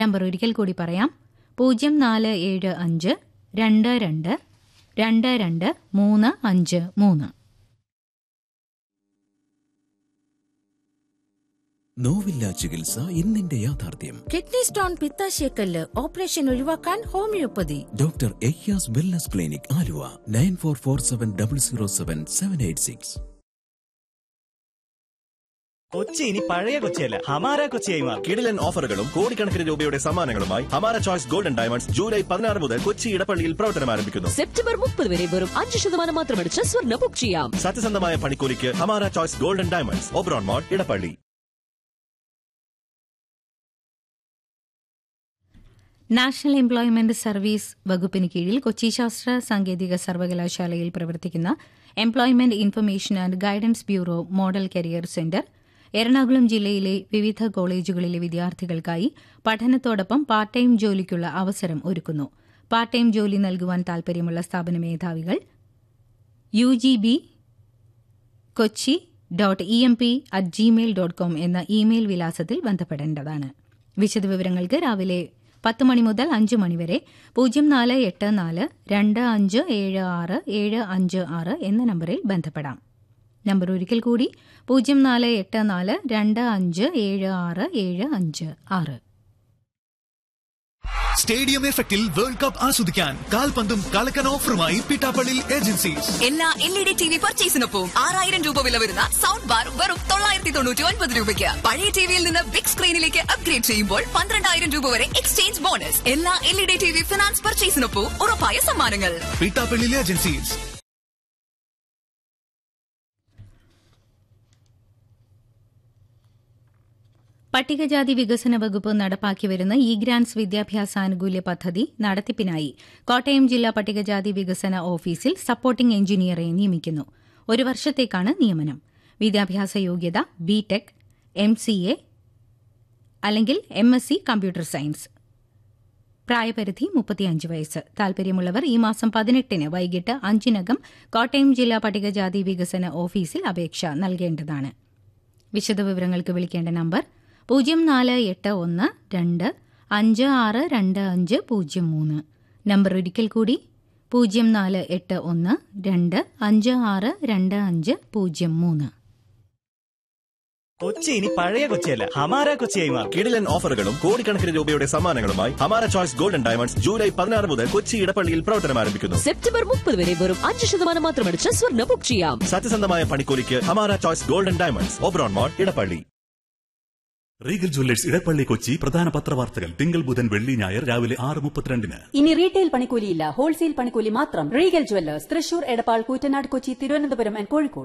number ഒരിക്കൽ കൂടി പറയാം പൂജ്യം നാല് ഏഴ് അഞ്ച് രണ്ട് രണ്ട് രണ്ട് രണ്ട് മൂന്ന് അഞ്ച് മൂന്ന് നോവില്ല ചികിത്സ ഇന്നിന്റെ യാഥാർത്ഥ്യം കിഡ്നി സ്റ്റോൺ പിത്താശയക്കല്ല് ഓപ്പറേഷൻ ഒഴിവാക്കാൻ ഹോമിയോപ്പതി ഡോക്ടർ എയ്യാസ് wellness clinic Aluva nine four four seven double zero seven seven eight six Kochi ഇനി പഴയ കൊച്ചിയല്ല ഹമാര കൊച്ചിയായി മാറും കിടിലൻ ഓഫറുകളും കോടിക്കണക്കിന് രൂപയുടെ സമ്മാനങ്ങളുമായി ഹമാര ചോയ്സ് ഗോൾഡൻ ഡയമണ്ട്സ് ജൂലൈ പതിനാറ് മുതൽ കൊച്ചി ഇടപ്പള്ളിയിൽ പ്രവർത്തനം ആരംഭിക്കുന്നു സെപ്റ്റംബർ മുപ്പത് വരെ വെറും അഞ്ച് ശതമാനം മാത്രമടിച്ച് സ്വർണ്ണ ബുക്ക് ചെയ്യാം സത്യസന്ധമായ പണിക്കൂലിക്ക് Hamara choice golden diamonds Oberon mall Edappally national employment service വകുപ്പിന് കീഴിൽ കൊച്ചി ശാസ്ത്ര സാങ്കേതിക സർവകലാശാലയിൽ പ്രവർത്തിക്കുന്ന employment information and guidance bureau model career centre Ernakulam ജില്ലയിലെ വിവിധ കോളേജുകളിലെ വിദ്യാർത്ഥികൾക്കായി പഠനത്തോടൊപ്പം പാർട്ട് ടൈം ജോലിക്കുള്ള അവസരം ഒരുക്കുന്നു പാർട്ട് ടൈം ജോലി നൽകുവാൻ താൽപര്യമുള്ള സ്ഥാപന മേധാവികൾ U G B Kochi dot E M P at gmail dot com എന്ന ഇമെയിൽ വിലാസത്തിൽ ബന്ധപ്പെടേണ്ടതാണ് വിശദവിവരങ്ങൾക്ക് രാവിലെ പത്ത് മണി മുതൽ അഞ്ച് മണിവരെ പൂജ്യം നാല് എട്ട് നാല് രണ്ട് അഞ്ച് ഏഴ് ആറ് ഏഴ് അഞ്ച് ആറ് എന്ന നമ്പറിൽ ബന്ധപ്പെടാം നമ്പർ ഒരിക്കൽ കൂടി പൂജ്യം നാല് എട്ട് നാല് രണ്ട് അഞ്ച് ഏഴ് ആറ് ഏഴ് അഞ്ച് ആറ് സ്റ്റേഡിയം എഫക്റ്റിൽ വേൾഡ് കപ്പ് ആസ്വദിക്കാൻ കാൽപന്തും കളക്കൻ ഓഫറുമായി പിട്ടാപ്പള്ളി ഏജൻസീസ് എല്ലാ L E D T V പർച്ചേസിനൊപ്പം ആറായിരം രൂപ വില വരുന്ന സൗണ്ട് ബാർ വെറും തൊള്ളായിരത്തി തൊണ്ണൂറ്റി ഒൻപത് രൂപയ്ക്ക് പഴയ ടിവിയിൽ നിന്ന് ബിഗ് സ്ക്രീനിലേക്ക് അപ്ഗ്രേഡ് ചെയ്യുമ്പോൾ പന്ത്രണ്ടായിരം രൂപ വരെ എക്സ്ചേഞ്ച് ബോണസ് എല്ലാ L E D T V finance പർച്ചേസിനൊപ്പം ഉറപ്പായ സമ്മാനങ്ങൾ പിട്ടാപ്പള്ളി ഏജൻസീസ് പട്ടികജാതി വികസന വകുപ്പ് നടപ്പാക്കി വരുന്ന ഇ ഗ്രാൻസ് വിദ്യാഭ്യാസാനുകൂല്യ പദ്ധതി നടത്തിപ്പിനായി കോട്ടയം ജില്ലാ പട്ടികജാതി വികസന ഓഫീസിൽ സപ്പോർട്ടിംഗ് എഞ്ചിനീയറെ നിയമിക്കുന്നു ഒരു വർഷത്തേക്കാണ് നിയമനം വിദ്യാഭ്യാസ യോഗ്യത ബിടെക് എം സി എ അല്ലെങ്കിൽ M S C computer science പ്രായപരിധി മുപ്പത്തിയഞ്ച് വയസ്സ് താൽപര്യമുള്ളവർ ഈ മാസം പതിനെട്ടിന് വൈകിട്ട് അഞ്ചിനകം കോട്ടയം ജില്ലാ പട്ടികജാതി വികസന ഓഫീസിൽ അപേക്ഷ നൽകേണ്ടതാണ് വിശദവിവരങ്ങൾക്ക് വിളിക്കേണ്ട നമ്പർ പൂജ്യം നാല് എട്ട് ഒന്ന് രണ്ട് അഞ്ച് ആറ് രണ്ട് അഞ്ച് പൂജ്യം മൂന്ന് നമ്പർ ഒരിക്കൽ കൂടി പൂജ്യം നാല് എട്ട് ഒന്ന് രണ്ട് അഞ്ച് ആറ് രണ്ട് അഞ്ച് പൂജ്യം മൂന്ന് കൊച്ചി ഇനി പഴയ കൊച്ചിയല്ല ഹമാര കൊച്ചിയായി മാറും കിടിലൻ ഓഫറുകളും കോടിക്കണക്കിന് രൂപയുടെ സമ്മാനങ്ങളുമായി ഹമാര ചോയ്സ് ഗോൾഡൻ ഡയമണ്ട്സ് ജൂലൈ പതിനാറ് മുതൽ കൊച്ചി ഇടപ്പള്ളിയിൽ പ്രവർത്തനം ആരംഭിക്കുന്നു സെപ്റ്റംബർ മുപ്പത് വരെ വെറും അഞ്ച് ശതമാനം മാത്രമടിച്ച് സ്വർണ്ണ ബുക്ക് ചെയ്യാം സത്യസന്ധമായ പണിക്കൂലിക്ക് Hamara choice golden diamonds Oberon mall Edappally regal jewellers Edappally Kochi പ്രധാന പത്രവാർത്തകൾ തിങ്കൾ ബുധൻ വെള്ളി ഞായർ രാവിലെ ആറ് മുപ്പത്തിരണ്ടിന് ഇനി റീറ്റെയിൽ പണിക്കൂലിയില്ല ഹോൾസെയിൽ പണിക്കൂലി മാത്രം regal jewellers Thrissur Edappal Koottanad Kochi Thiruvananthapuram and Kozhikode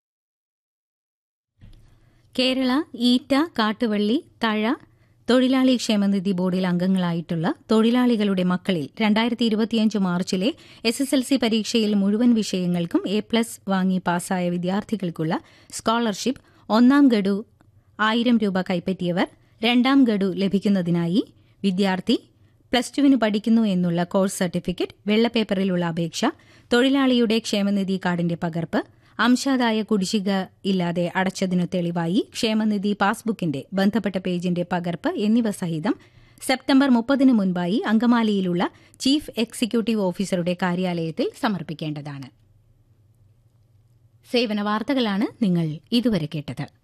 Kerala ഈറ്റ കാട്ടുവള്ളി തഴ തൊഴിലാളി ക്ഷേമനിധി ബോർഡിൽ അംഗങ്ങളായിട്ടുള്ള തൊഴിലാളികളുടെ മക്കളിൽ രണ്ടായിരത്തി ഇരുപത്തിയഞ്ച് മാർച്ചിലെ എസ് എസ് എൽ സി പരീക്ഷയിൽ മുഴുവൻ വിഷയങ്ങൾക്കും എ പ്ലസ് വാങ്ങി പാസ്സായ വിദ്യാർത്ഥികൾക്കുള്ള സ്കോളർഷിപ്പ് ഒന്നാം ഗഡു ആയിരം രൂപ കൈപ്പറ്റിയവർ രണ്ടാം ഗഡു ലഭിക്കുന്നതിനായി വിദ്യാർത്ഥി പ്ലസ് ടുവിന് പഠിക്കുന്നു എന്നുള്ള കോഴ്സ് സർട്ടിഫിക്കറ്റ് വെള്ളപ്പേപ്പറിലുള്ള അപേക്ഷ തൊഴിലാളിയുടെ ക്ഷേമനിധി കാർഡിന്റെ പകർപ്പ് അംശാദായ കുടിശ്ശിക ഇല്ലാതെ അടച്ചതിനു തെളിവായി ക്ഷേമനിധി പാസ്ബുക്കിന്റെ ബന്ധപ്പെട്ട പേജിന്റെ പകർപ്പ് എന്നിവ സഹിതം സെപ്റ്റംബർ മുപ്പതിന് മുൻപായി അങ്കമാലിയിലുള്ള ചീഫ് എക്സിക്യൂട്ടീവ് ഓഫീസറുടെ കാര്യാലയത്തിൽ സമർപ്പിക്കേണ്ടതാണ് സേവന വാർത്തകളാണ് നിങ്ങൾ ഇതുവരെ കേട്ടത്